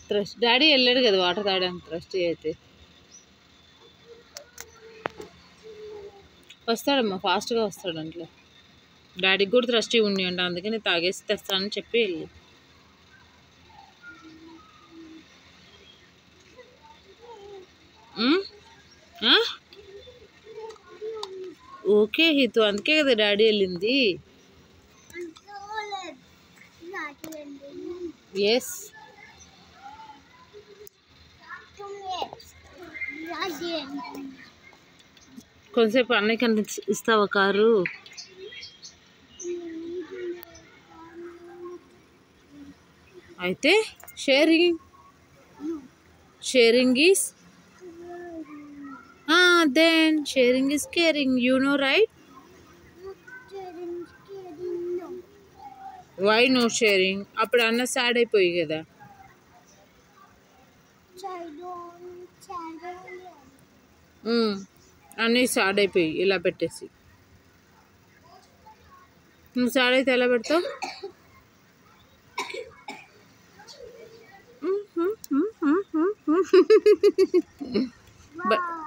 Thrust daddy వెళ్ళాడు కదా water తాగడానికి థ్రస్ట్ అయితే వస్తాడమ్మా ఫాస్ట్గా వస్తాడు అంట్లో డాడీకి కూడా థ్రస్టీ ఉండి అంట అందుకని తాగేసి తెస్తానని చెప్పి వెళ్ళి ఉమ్? ఆ? ఓకే హితు అందుకే కదా డాడీ వెళ్ళింది ఎస్ కొంతసేపు అన్నయ్యకి అంత ఇస్తావా కారు అయితే sharing sharing is then sharing is caring you know right why no sharing అప్పుడు అన్న సాడ్ అయిపోయి కదా ఉమ్, అన్నీ సాడ్ అయిపోయి ఇలా పెట్టేసి నువ్వు సాడ్ అయితే ఎలా పెడతావు బ-